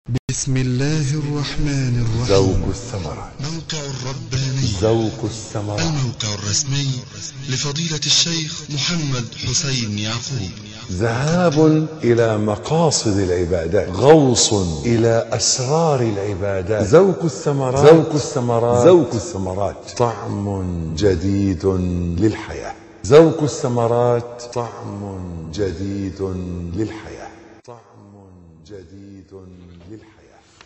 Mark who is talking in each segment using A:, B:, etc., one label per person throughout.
A: بسم الله الرحمن الرحيم
B: ذوق الثمرة
A: موقع الرباني
B: ذوق الثمرة
A: الموقع الرسمي لفضيلة الشيخ محمد حسين يعقوب
B: ذهاب إلى مقاصد العبادات غوص إلى أسرار العبادات ذوق الثمرات ذوق الثمرات ذوق الثمرات طعم جديد للحياة ذوق الثمرات طعم جديد للحياة طعم جديد للحياة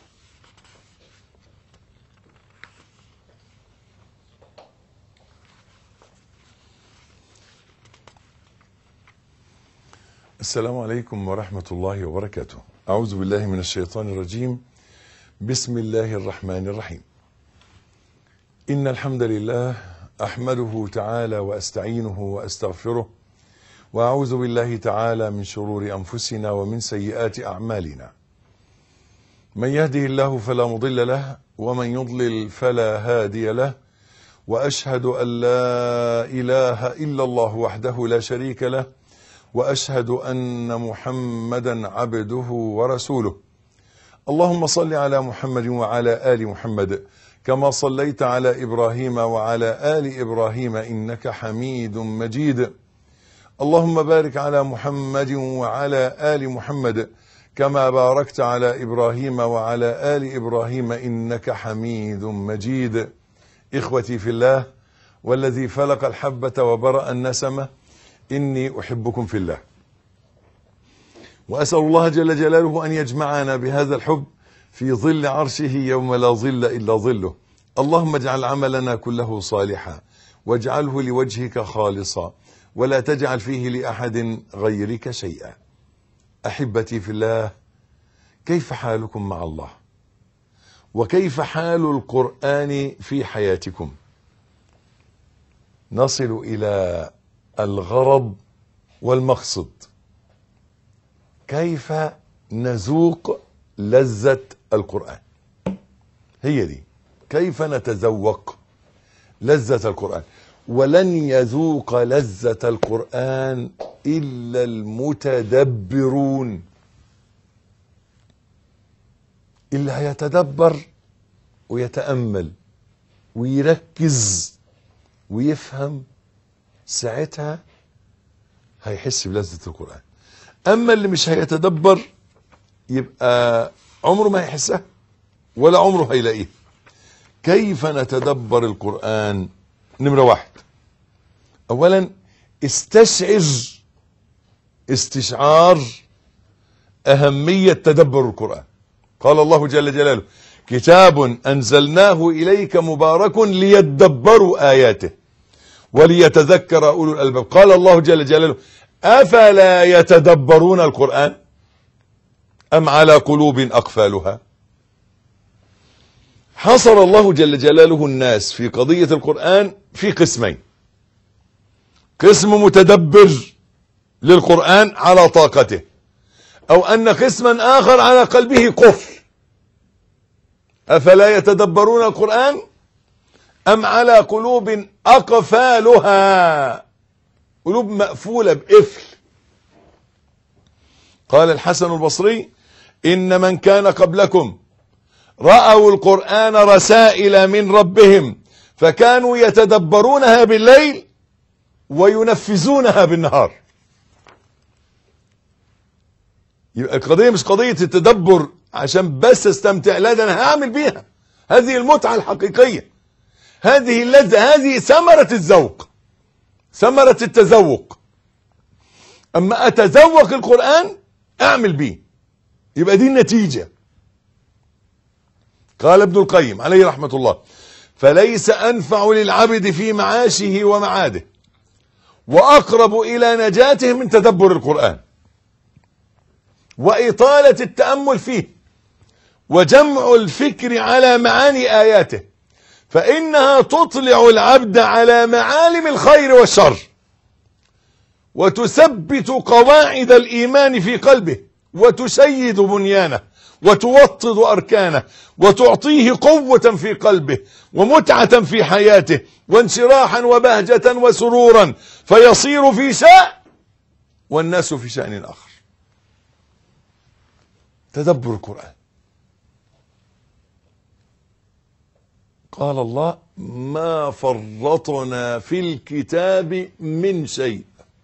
B: السلام عليكم ورحمة الله وبركاته أعوذ بالله من الشيطان الرجيم بسم الله الرحمن الرحيم إن الحمد لله أحمده تعالى وأستعينه وأستغفره وأعوذ بالله تعالى من شرور أنفسنا ومن سيئات أعمالنا من يهده الله فلا مضل له ومن يضلل فلا هادي له وأشهد أن لا إله إلا الله وحده لا شريك له واشهد ان محمدا عبده ورسوله اللهم صل على محمد وعلى ال محمد كما صليت على ابراهيم وعلى ال ابراهيم انك حميد مجيد اللهم بارك على محمد وعلى ال محمد كما باركت على ابراهيم وعلى ال ابراهيم انك حميد مجيد اخوتي في الله والذي فلق الحبه وبرا النسمه إني أحبكم في الله وأسأل الله جل جلاله أن يجمعنا بهذا الحب في ظل عرشه يوم لا ظل إلا ظله اللهم اجعل عملنا كله صالحا واجعله لوجهك خالصا ولا تجعل فيه لأحد غيرك شيئا أحبتي في الله كيف حالكم مع الله وكيف حال القرآن في حياتكم نصل إلى الغرض والمقصد كيف نذوق لذة القرآن هي دي كيف نتذوق لذة القرآن ولن يذوق لذة القرآن إلا المتدبرون اللي هيتدبر ويتأمل ويركز ويفهم ساعتها هيحس بلذة القرآن أما اللي مش هيتدبر يبقى عمره ما هيحسها ولا عمره هيلاقيه كيف نتدبر القرآن نمرة واحد أولا استشعر استشعار أهمية تدبر القرآن قال الله جل جلاله كتاب أنزلناه إليك مبارك ليدبروا آياته وليتذكر أولو الألباب قال الله جل جلاله أفلا يتدبرون القرآن أم على قلوب أقفالها حصر الله جل جلاله الناس في قضية القرآن في قسمين قسم متدبر للقرآن على طاقته أو أن قسما آخر على قلبه قفل أفلا يتدبرون القرآن أم على قلوب أقفالها قلوب مقفولة بقفل قال الحسن البصري إن من كان قبلكم رأوا القرآن رسائل من ربهم فكانوا يتدبرونها بالليل وينفذونها بالنهار يبقى القضية مش قضية التدبر عشان بس استمتع لا ده انا هعمل بيها هذه المتعة الحقيقية هذه اللذة هذه ثمرة الذوق ثمرة التذوق أما أتذوق القرآن أعمل به يبقى دي النتيجة قال ابن القيم عليه رحمة الله فليس أنفع للعبد في معاشه ومعاده وأقرب إلى نجاته من تدبر القرآن وإطالة التأمل فيه وجمع الفكر على معاني آياته فإنها تطلع العبد على معالم الخير والشر وتثبت قواعد الإيمان في قلبه وتشيد بنيانه وتوطد أركانه وتعطيه قوة في قلبه ومتعة في حياته وانشراحا وبهجة وسرورا فيصير في شأن والناس في شأن آخر تدبر القرآن قال الله ما فرطنا في الكتاب من شيء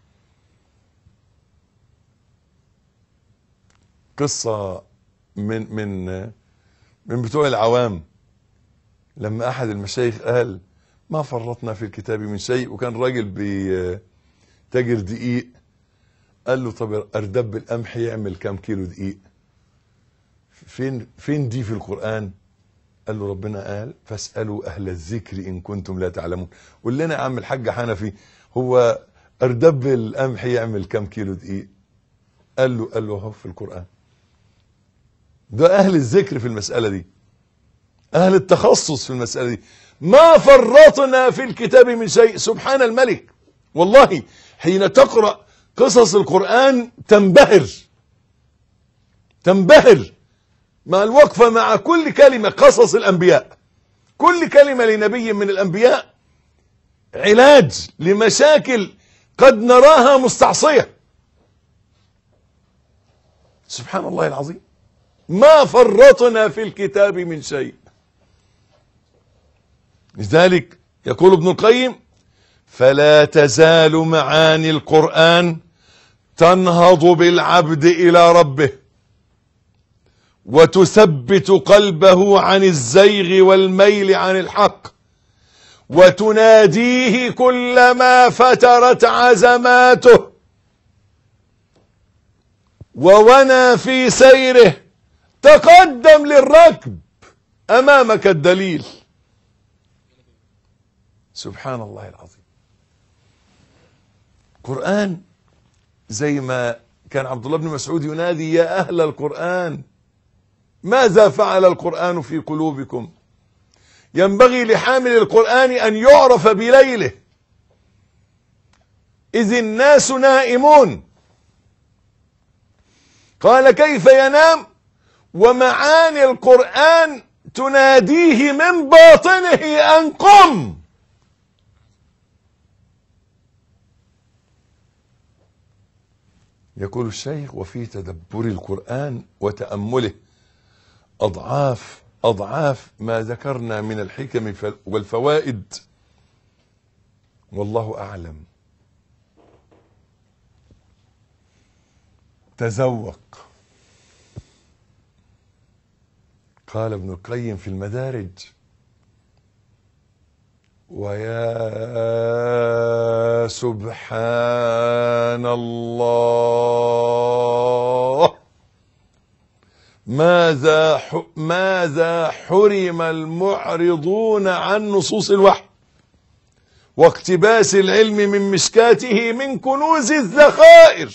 B: قصة من من من بتوع العوام لما أحد المشايخ قال ما فرطنا في الكتاب من شيء وكان راجل بتاجر دقيق قال له طب أردب القمح يعمل كام كيلو دقيق فين فين دي في القرآن قال له ربنا قال فاسألوا أهل الذكر إن كنتم لا تعلمون قول لنا يا عم الحاج حنفي هو أردب القمح يعمل كام كيلو دقيق قال له قال له اهو في القرآن ده أهل الذكر في المسألة دي أهل التخصص في المسألة دي ما فرطنا في الكتاب من شيء سبحان الملك والله حين تقرأ قصص القرآن تنبهر تنبهر مع الوقفة مع كل كلمة قصص الأنبياء كل كلمة لنبي من الأنبياء علاج لمشاكل قد نراها مستعصية سبحان الله العظيم ما فرطنا في الكتاب من شيء لذلك يقول ابن القيم فلا تزال معاني القرآن تنهض بالعبد إلى ربه وتثبت قلبه عن الزيغ والميل عن الحق وتناديه كلما فترت عزماته وونى في سيره تقدم للركب امامك الدليل سبحان الله العظيم قرآن زي ما كان عبد الله بن مسعود ينادي يا أهل القرآن ماذا فعل القرآن في قلوبكم ينبغي لحامل القرآن أن يعرف بليله إذ الناس نائمون قال كيف ينام ومعاني القرآن تناديه من باطنه أن قم يقول الشيخ وفي تدبر القرآن وتأمله أضعاف أضعاف ما ذكرنا من الحكم والفوائد والله أعلم تذوق قال ابن القيم في المدارج ويا سبحان الله ماذا ح... ماذا حرم المعرضون عن نصوص الوحي واقتباس العلم من مشكاته من كنوز الذخائر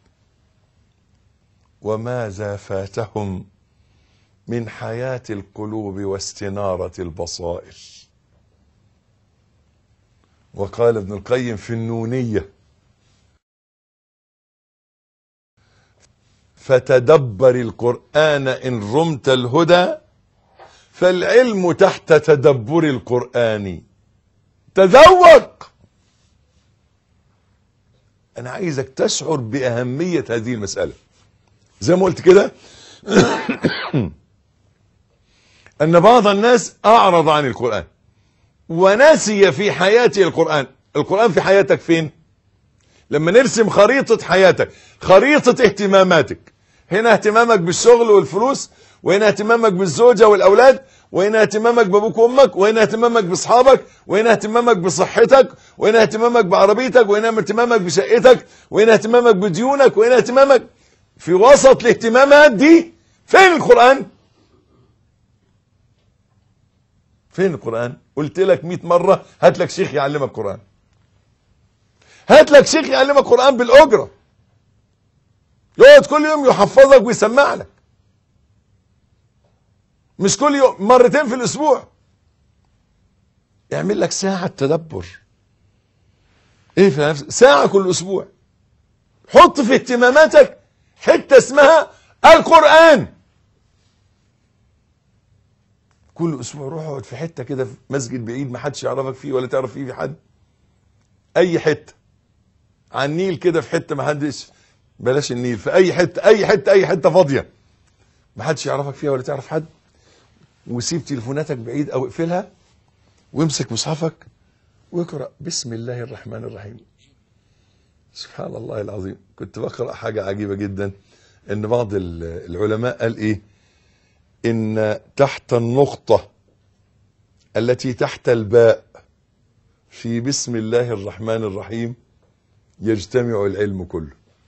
B: وماذا فاتهم من حياة القلوب واستنارة البصائر وقال ابن القيم في النونية فتدبر القرآن إن رمت الهدى فالعلم تحت تدبر القرآن تذوق أنا عايزك تشعر بأهمية هذه المسألة زي ما قلت كده أن بعض الناس أعرض عن القرآن ونسي في حياته القرآن القرآن في حياتك فين لما نرسم خريطة حياتك خريطة اهتماماتك هنا اهتمامك بالشغل والفلوس وهنا اهتمامك بالزوجة والأولاد وهنا اهتمامك بابوك وامك وهنا اهتمامك باصحابك وهنا اهتمامك بصحتك وهنا اهتمامك بعربيتك وهنا اهتمامك بشقتك وهنا اهتمامك بديونك وهنا اهتمامك في وسط الاهتمامات دي فين القرآن فين القرآن قلت لك 100 مرة هات لك شيخ يعلمك قرآن هات لك شيخ يعلمك قرآن بالأجرة يقعد كل يوم يحفظك ويسمع لك مش كل يوم مرتين في الأسبوع يعمل لك ساعة تدبر ايه في نفسك ساعة كل أسبوع حط في اهتماماتك حتة اسمها القرآن كل اسبوع روح اقعد في حته كده في مسجد بعيد ما حدش يعرفك فيه ولا تعرف فيه في حد اي حته على النيل كده في حته ما حدش بلاش النيل في اي حته اي حته اي حته فاضيه ما حدش يعرفك فيها ولا تعرف حد وسيب تليفوناتك بعيد او اقفلها وامسك مصحفك واقرأ بسم الله الرحمن الرحيم سبحان الله العظيم كنت بقرأ حاجة عجيبة جدا ان بعض ال- العلماء قال ايه ان تحت النقطة التي تحت الباء في بسم الله الرحمن الرحيم يجتمع العلم كله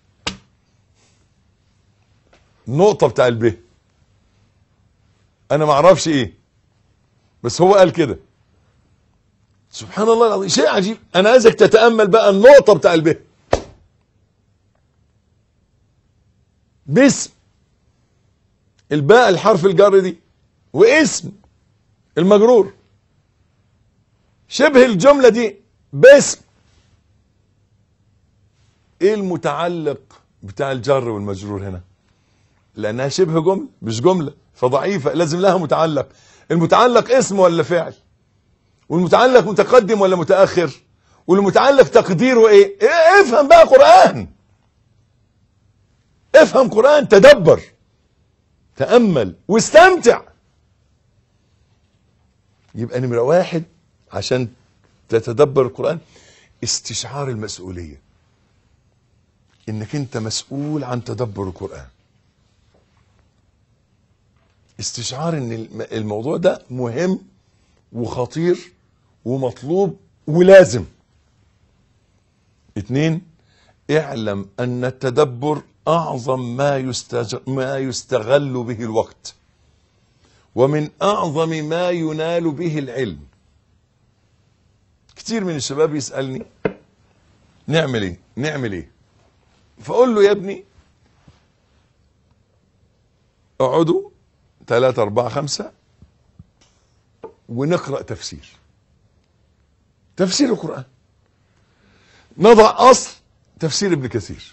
B: النقطة بتاع الب انا ما اعرفش ايه بس هو قال كده سبحان الله العظيم شيء عجيب انا عايزك تتامل بقى النقطه بتاع الب باسم الباء الحرف الجر دي واسم المجرور شبه الجمله دي باسم ايه المتعلق بتاع الجر والمجرور هنا لانها شبه جمله مش جمله فضعيفه لازم لها متعلق المتعلق اسم ولا فعل والمتعلق متقدم ولا متاخر والمتعلق تقديره ايه, إيه افهم بقى قران افهم قران تدبر تامل واستمتع يبقى نمره واحد عشان تتدبر القران استشعار المسؤوليه انك انت مسؤول عن تدبر القران استشعار ان الم- الموضوع ده مهم وخطير ومطلوب ولازم اتنين اعلم ان التدبر اعظم ما يستج... ما يستغل به الوقت ومن اعظم ما ينال به العلم كتير من الشباب يسالني نعمل ايه نعمل ايه فاقول له يا ابني اقعدوا ثلاثة أربعة خمسة ونقرأ تفسير تفسير القرآن نضع أصل تفسير ابن كثير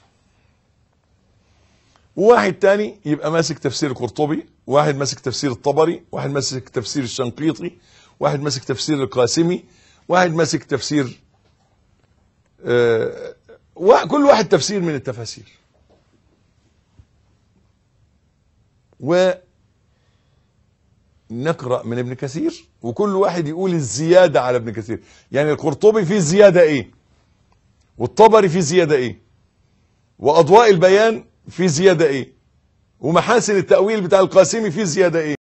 B: وواحد تاني يبقى ماسك تفسير القرطبي واحد ماسك تفسير الطبري واحد ماسك تفسير الشنقيطي واحد ماسك تفسير القاسمي واحد ماسك تفسير آه وا- كل واحد تفسير من التفاسير ونقرأ من ابن كثير وكل واحد يقول الزيادة على ابن كثير يعني القرطبي فيه زيادة ايه والطبري فيه زيادة ايه وأضواء البيان فيه زيادة ايه ومحاسن التأويل بتاع القاسمي فيه زيادة ايه